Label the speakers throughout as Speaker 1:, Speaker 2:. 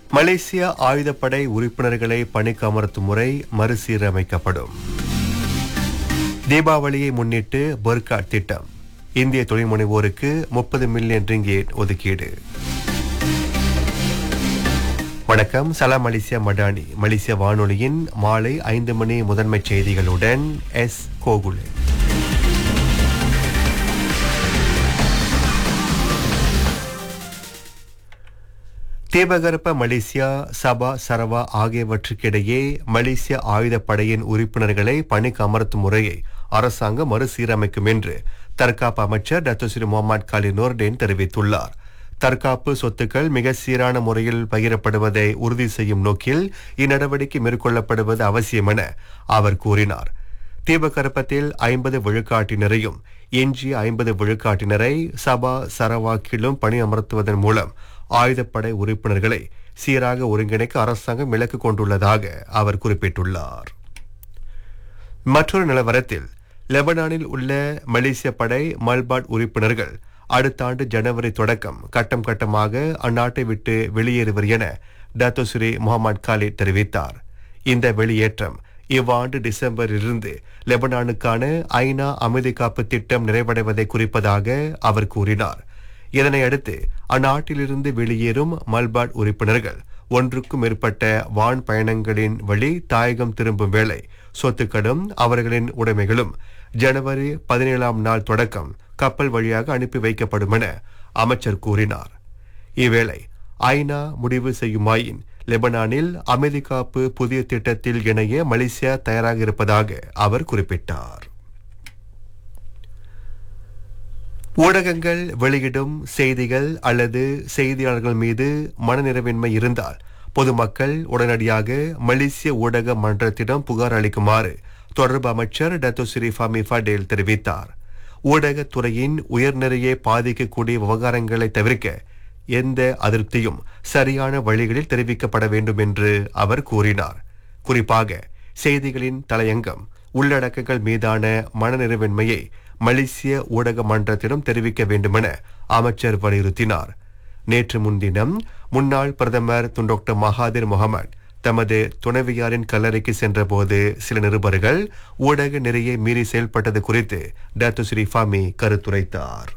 Speaker 1: மலேசிய ஆயுதப்படை உறுப்பினர்களை பணிக்கு அமர்த்தும் முறை மறுசீரமைக்கப்படும் தீபாவளியை முன்னிட்டு பர்கா திட்டம் இந்திய தொழில் முனைவோருக்கு முப்பது மில்லியன் ரிங்கேட் ஒதுக்கீடு வணக்கம் சலாம் மலேசியா மடானி மலேசிய வானொலியின் மாலை ஐந்து மணி முதன்மை செய்திகளுடன் எஸ் கோகுலே தீபகற்ப மலேசியா சபா சரவா ஆகியவற்றுக்கிடையே மலேசிய ஆயுதப்படையின் உறுப்பினர்களை பணிக்கு அமர்த்தும் முறையை அரசாங்கம் மறுசீரமைக்கும் என்று தற்காப்பு அமைச்சர் டத்து ஸ்ரீ முகமது காலி நோர்டேன் தெரிவித்துள்ளார் தற்காப்பு சொத்துக்கள் மிக சீரான முறையில் பகிரப்படுவதை உறுதி செய்யும் நோக்கில் இந்நடவடிக்கை மேற்கொள்ளப்படுவது அவசியம் என அவர் கூறினார் தீபகற்பத்தில் ஐம்பது விழுக்காட்டினரையும் எஞ்சிய ஐம்பது விழுக்காட்டினரை சபா சரவாக்கிலும் பணி அமர்த்துவதன் மூலம் ஆயுதப்படை உறுப்பினர்களை சீராக ஒருங்கிணைக்க அரசாங்கம் இலக்கு கொண்டுள்ளதாக அவர் குறிப்பிட்டுள்ளார் மற்றொரு நிலவரத்தில் லெபனானில் உள்ள மலேசிய படை மல்பாட் உறுப்பினர்கள் அடுத்த ஆண்டு ஜனவரி தொடக்கம் கட்டம் கட்டமாக அந்நாட்டை விட்டு வெளியேறுவர் என டாத்தோ ஸ்ரீ முகமது காலித் தெரிவித்தார் இந்த வெளியேற்றம் இவ்வாண்டு டிசம்பரிலிருந்து லெபனானுக்கான ஐநா அமைதி காப்பு திட்டம் நிறைவடைவதை குறிப்பதாக அவர் கூறினார் இதனை அடுத்து அந்நாட்டிலிருந்து வெளியேறும் மல்பாட் உறுப்பினர்கள் ஒன்றுக்கும் மேற்பட்ட வான் பயணங்களின் வழி தாயகம் திரும்பும் வேளை சொத்துக்களும் அவர்களின் உடைமைகளும் ஜனவரி பதினேழாம் நாள் தொடக்கம் கப்பல் வழியாக அனுப்பி வைக்கப்படும் என அமைச்சர் கூறினார் இவ்வேளை ஐநா முடிவு செய்யுமாயின் லெபனானில் அமைதி காப்பு புதிய திட்டத்தில் இணைய மலேசியா தயாராக இருப்பதாக அவர் குறிப்பிட்டார் ஊடகங்கள் வெளியிடும் செய்திகள் அல்லது செய்தியாளர்கள் மீது மனநிறைவின்மை இருந்தால் பொதுமக்கள் உடனடியாக மலேசிய ஊடக மன்றத்திடம் புகார் அளிக்குமாறு தொடர்பு அமைச்சர் டத்தோ ஸ்ரீ ஃபமி ஃபடேல் தெரிவித்தார் ஊடகத்துறையின் உயர்நிலையை பாதிக்கக்கூடிய விவகாரங்களை தவிர்க்க எந்த அதிருப்தியும் சரியான வழிகளில் தெரிவிக்கப்பட வேண்டும் என்று அவர் கூறினார் குறிப்பாக செய்திகளின் தலையங்கம் உள்ளடக்கங்கள் மீதான மனநிறைவின்மையை மலேசிய ஊடக மன்றத்திடம் தெரிவிக்க வேண்டுமென அமைச்சர் வலியுறுத்தினார் நேற்று முன்தினம் முன்னாள் பிரதமர் துன் டாக்டர் மகாதிர் முகமது தமது துணைவியாரின் கல்லறைக்கு சென்றபோது சில நிருபர்கள் ஊடக நெறியை மீறி செயல்பட்டது குறித்து டாக்டர் ஸ்ரீ ஃபாமி கருத்துரைத்தார்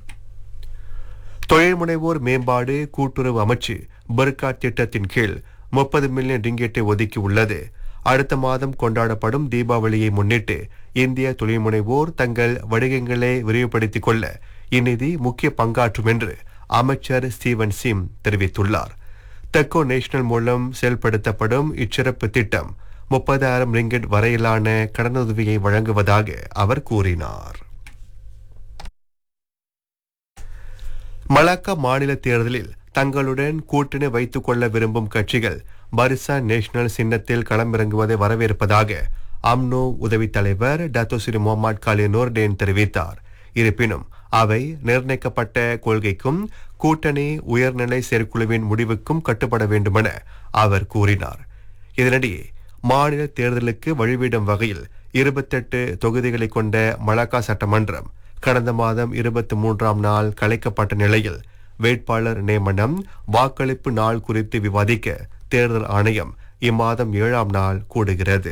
Speaker 1: தொழில் முனைவோர் மேம்பாடு கூட்டுறவு அமைச்சு பர்கா திட்டத்தின் கீழ் முப்பது மில்லியன் ரிங்கெட்டை ஒதுக்கி உள்ளது அடுத்த மாதம் கொண்டாடப்படும் தீபாவளியை முன்னிட்டு இந்திய தொழில் முனைவோர் தங்கள் வணிகங்களை விரிவுபடுத்திக் கொள்ள இந்நிதி முக்கிய பங்காற்றும் என்று அமைச்சர் ஸ்டீவன் சிம் தெரிவித்துள்ளார் தெக்கோ நேஷனல் மூலம் செயல்படுத்தப்படும் இச்சிறப்பு திட்டம் முப்பதாயிரம் ரிங்கெட் வரையிலான கடனுதவியை வழங்குவதாக அவர் கூறினார் மலாக்கா மாநில தேர்தலில் தங்களுடன் கூட்டணி வைத்துக் கொள்ள விரும்பும் கட்சிகள் பரிசா நேஷனல் சின்னத்தில் களமிறங்குவதை வரவேற்பதாக அம்னோ உதவித் தலைவர் டாத்தோ ஸ்ரீ முகமது காலி நோர்டேன் தெரிவித்தார் இருப்பினும் அவை நிர்ணயிக்கப்பட்ட கொள்கைக்கும் கூட்டணி உயர்நிலை செயற்குழுவின் முடிவுக்கும் கட்டுப்பட வேண்டுமென அவர் கூறினார் இதனிடையே மாநில தேர்தலுக்கு வழிவிடும் வகையில் இருபத்தெட்டு தொகுதிகளை கொண்ட மலாக்கா சட்டமன்றம் கடந்த மாதம் இருபத்தி மூன்றாம் நாள் கலைக்கப்பட்ட நிலையில் வேட்பாளர் நியமனம் வாக்களிப்பு நாள் குறித்து விவாதிக்க தேர்தல் ஆணையம் இம்மாதம் ஏழாம் நாள் கூடுகிறது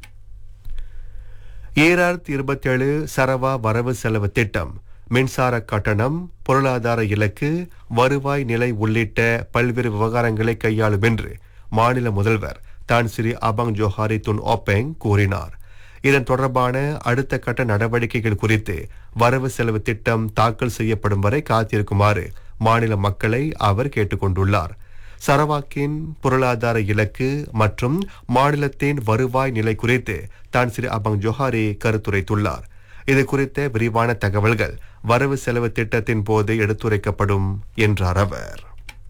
Speaker 1: ஈராயிரத்தி இருபத்தி ஏழு சரவா வரவு செலவு திட்டம் மின்சார கட்டணம் பொருளாதார இலக்கு வருவாய் நிலை உள்ளிட்ட பல்வேறு விவகாரங்களை கையாளும் என்று மாநில முதல்வர் தான் Sri Abang Johari Tun Openg கூறினார் இதன் தொடர்பான அடுத்த கட்ட நடவடிக்கைகள் குறித்து வரவு செலவு திட்டம் தாக்கல் செய்யப்படும் வரை காத்திருக்குமாறு மாநில மக்களை அவர் கேட்டுக்கொண்டுள்ளார் சரவாக்கின் பொருளாதார இலக்கு மற்றும் மாநிலத்தின் வருவாய் நிலை குறித்து தான் ஸ்ரீ அபங் ஜோஹாரி கருத்துரைத்துள்ளார் இது குறித்த விரிவான தகவல்கள் வரவு செலவு திட்டத்தின் போது எடுத்துரைக்கப்படும் என்றார் அவர்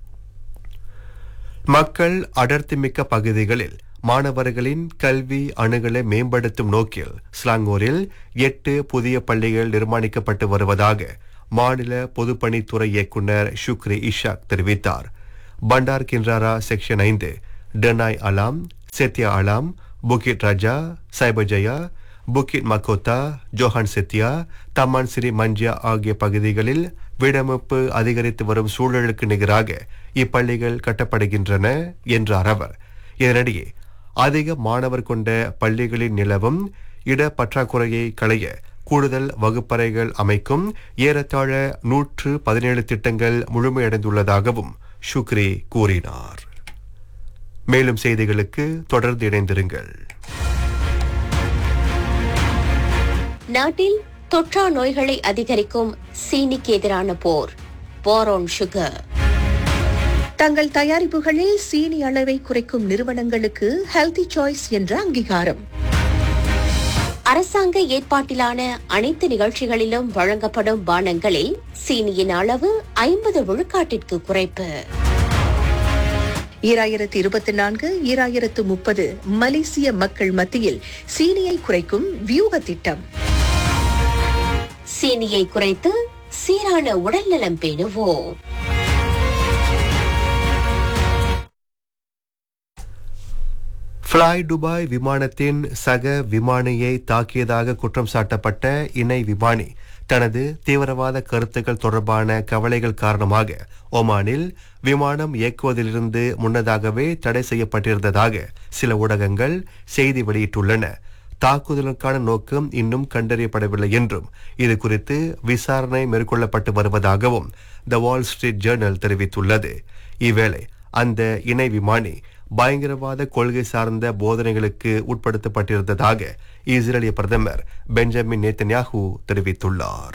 Speaker 1: மக்கள் அடர்த்திமிக்க பகுதிகளில் மாணவர்களின் கல்வி அணுகலை மேம்படுத்தும் நோக்கில் ஸ்லாங்கூரில் எட்டு புதிய பள்ளிகள் நிர்மாணிக்கப்பட்டு வருவதாக மாநில பொதுப்பணித்துறை இயக்குனர் ஷுக்ரி இஷாக் தெரிவித்தார் பண்டார் கின்ராரா செக்ஷன் ஐந்து Denai Alam Setia Alam Bukit Raja Cyberjaya Bukit Mahkota Johan Setia Taman Sri Manja ஆகிய பகுதிகளில் வீடமைப்பு அதிகரித்து வரும் சூழலுக்கு நிகராக இப்பள்ளிகள் கட்டப்படுகின்றன என்றார் அவர் இதனிடையே அதிக மாணவர் கொண்ட பள்ளிகளின் நிலவும் இட பற்றாக்குறையை களைய கூடுதல் வகுப்பறைகள் அமைக்கும் ஏறத்தாழ நூற்று பதினேழு திட்டங்கள் முழுமையடைந்துள்ளதாகவும் ஷுக்ரி கூறினார் மேலும் செய்திகளுக்கு தொடர்ந்து இணைந்திருங்கள்
Speaker 2: நாட்டில் தொற்றா நோய்களை அதிகரிக்கும் சீனிக்கு எதிரான போர் போரோன் சுகர்
Speaker 3: தங்கள் தயாரிப்புகளில் சீனி அளவை குறைக்கும் நிறுவனங்களுக்கு ஹெல்தி சாய்ஸ் என்ற அங்கீகாரம்
Speaker 2: அரசாங்க ஏற்பாட்டிலான அனைத்து நிகழ்ச்சிகளிலும் வழங்கப்படும் பானங்களில் சீனியின் அளவு ஐம்பது விழுக்காட்டிற்கு குறைப்பு
Speaker 3: ஈராயிரத்து இருபத்தி நான்கு ஈராயிரத்து முப்பது மலேசிய மக்கள் மத்தியில் சீனியை குறைக்கும் வியூக திட்டம்
Speaker 2: சீனியை குறைத்து சீரான உடல்நலம் பேணுவோம்
Speaker 1: ஃப்ளை துபாய் விமானத்தின் சக விமானியை தாக்கியதாக குற்றம் சாட்டப்பட்ட இணை விமானி தனது தீவிரவாத கருத்துக்கள் தொடர்பான கவலைகள் காரணமாக ஒமானில் விமானம் இயக்குவதிலிருந்து முன்னதாகவே தடை செய்யப்பட்டிருந்ததாக சில ஊடகங்கள் செய்தி வெளியிட்டுள்ளன தாக்குதலுக்கான நோக்கம் இன்னும் கண்டறியப்படவில்லை என்றும் இது குறித்து விசாரணை மேற்கொள்ளப்பட்டு வருவதாகவும் த வால் ஸ்ட்ரீட் ஜேர்னல் தெரிவித்துள்ளது இவ்வேளை அந்த இணை விமானி பயங்கரவாத கொள்கை சார்ந்த போதனைகளுக்கு உட்படுத்தப்பட்டிருந்ததாக இஸ்ரேலிய பிரதமர் பெஞ்சமின் நேத்தன்யாகு தெரிவித்துள்ளார்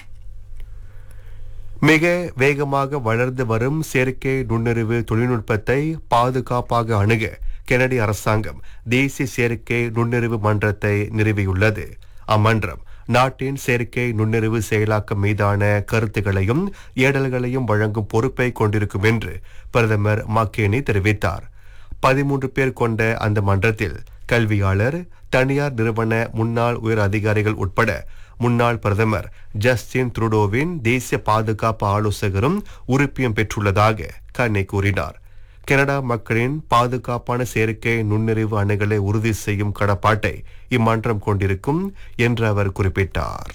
Speaker 1: மிக வேகமாக வளர்ந்து வரும் செயற்கை நுண்ணறிவு தொழில்நுட்பத்தை பாதுகாப்பாக அணுக கெனடி அரசாங்கம் தேசிய செயற்கை நுண்ணறிவு மன்றத்தை நிறுவியுள்ளது அம்மன்றம் நாட்டின் செயற்கை நுண்ணறிவு செயலாக்கம் மீதான கருத்துகளையும் ஏடல்களையும் வழங்கும் பொறுப்பை கொண்டிருக்கும் என்று பிரதமர் மக்கேனி தெரிவித்தார் பதிமூன்று பேர் கொண்ட அந்த மன்றத்தில் கல்வியாளர் தனியார் நிறுவன முன்னாள் உயர் அதிகாரிகள் உட்பட முன்னாள் பிரதமர் ஜஸ்டின் த்ருடோவின் தேசிய பாதுகாப்பு ஆலோசகரும் உறுப்பியம் பெற்றுள்ளதாக கண்ணை கூறினார் கனடா மக்களின் பாதுகாப்பான செயற்கை நுண்ணறிவு அணுகலை உறுதி செய்யும் கடப்பாட்டை இம்மன்றம் கொண்டிருக்கும் என்று அவர் குறிப்பிட்டார்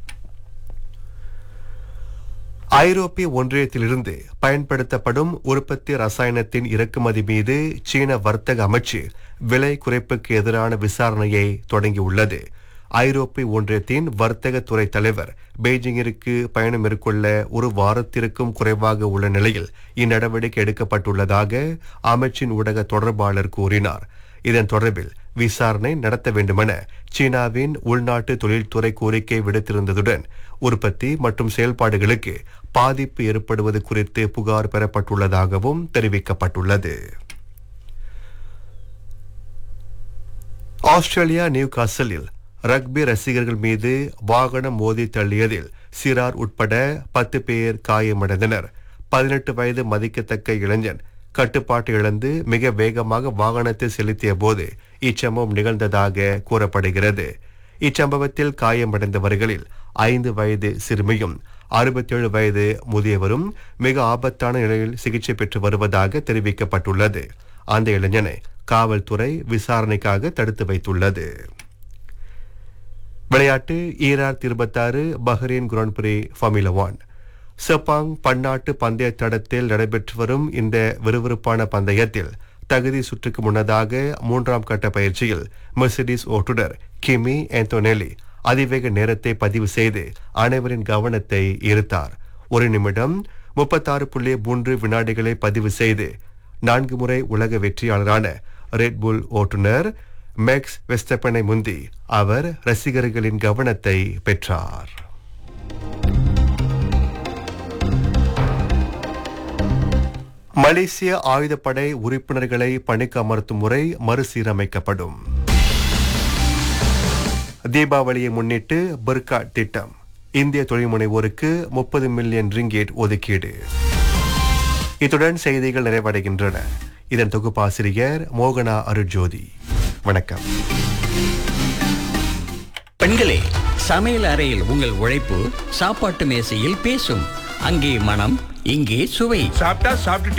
Speaker 1: ஐரோப்பிய ஒன்றியத்திலிருந்து பயன்படுத்தப்படும் உற்பத்தி ரசாயனத்தின் இறக்குமதி மீது சீன வர்த்தக அமைச்சு விலை குறைப்புக்கு எதிரான விசாரணையை தொடங்கியுள்ளது ஐரோப்பிய ஒன்றியத்தின் வர்த்தக துறை தலைவர் பெய்ஜிங்கிற்கு பயணம் மேற்கொள்ள ஒரு வாரத்திற்கும் குறைவாக உள்ள நிலையில் இந்நடவடிக்கை எடுக்கப்பட்டுள்ளதாக அமைச்சின் ஊடக தொடர்பாளர் கூறினார் இதன் தொடர்பில் விசாரணை நடத்த வேண்டுமென சீனாவின் உள்நாட்டு தொழில்துறை கோரிக்கை விடுத்திருந்ததுடன் உற்பத்தி மற்றும் செயல்பாடுகளுக்கு பாதிப்பு ஏற்படுவது குறித்து புகார் பெறப்பட்டுள்ளதாகவும் தெரிவிக்கப்பட்டுள்ளது ஆஸ்திரேலியா நியூ காசலில் ரக்பி ரசிகர்கள் மீது வாகனம் மோதி தள்ளியதில் சிறார் உட்பட பத்து பேர் காயமடைந்தனர் பதினெட்டு வயது மதிக்கத்தக்க இளைஞன் கட்டுப்பாட்டு இழந்து மிக வேகமாக வாகனத்தை செலுத்திய போது இச்சம்பவம் நிகழ்ந்ததாக கூறப்படுகிறது இச்சம்பவத்தில் காயமடைந்தவர்களில் ஐந்து வயது சிறுமியும் அறுபத்தேழு வயது முதியவரும் மிக ஆபத்தான நிலையில் சிகிச்சை பெற்று வருவதாக தெரிவிக்கப்பட்டுள்ளது அந்த இளைஞனை காவல்துறை விசாரணைக்காக தடுத்து வைத்துள்ளது விளையாட்டு ஈரார் இருபத்தாறு Bahrain grand prix formula one Sepang பன்னாட்டு பந்தய தடத்தில் நடைபெற்று வரும் இந்த விறுவிறுப்பான பந்தயத்தில் தகுதி சுற்றுக்கு முன்னதாக மூன்றாம் கட்ட பயிற்சியில் மெர்சிடிஸ் ஓட்டுநர் கிமி ஆந்தோனெலி அதிவேக நேரத்தை பதிவு செய்து அனைவரின் கவனத்தை ஈர்த்தார் ஒரு நிமிடம் முப்பத்தாறு புள்ளி மூன்று வினாடிகளை பதிவு செய்து நான்கு முறை உலக வெற்றியாளரான ரெட்புல் ஓட்டுநர் மேக்ஸ் வெஸ்டப்பனை முந்தி அவர் ரசிகர்களின் கவனத்தை பெற்றார் மலேசிய ஆயுதப்படை உறுப்பினர்களை பணிக்கு அமர்த்தும் முறை மறுசீரமைக்கப்படும் தீபாவளியை முன்னிட்டு பர்கா திட்டம் இந்திய தொழில் முனைவோருக்கு முப்பது மில்லியன் ரிங்கேட் ஒதுக்கீடு இத்துடன் செய்திகள் நிறைவடைகின்றன இதன் தொகுப்பாசிரியர் மோகனா அருட்ஜோதி வணக்கம்
Speaker 4: பெண்களே சமையல் அறையில் உங்கள் உழைப்பு சாப்பாட்டு மேசையில் பேசும் அங்கே மனம் இங்கே சுவை
Speaker 5: சாப்பிட்டா சாப்பிட்டுட்டே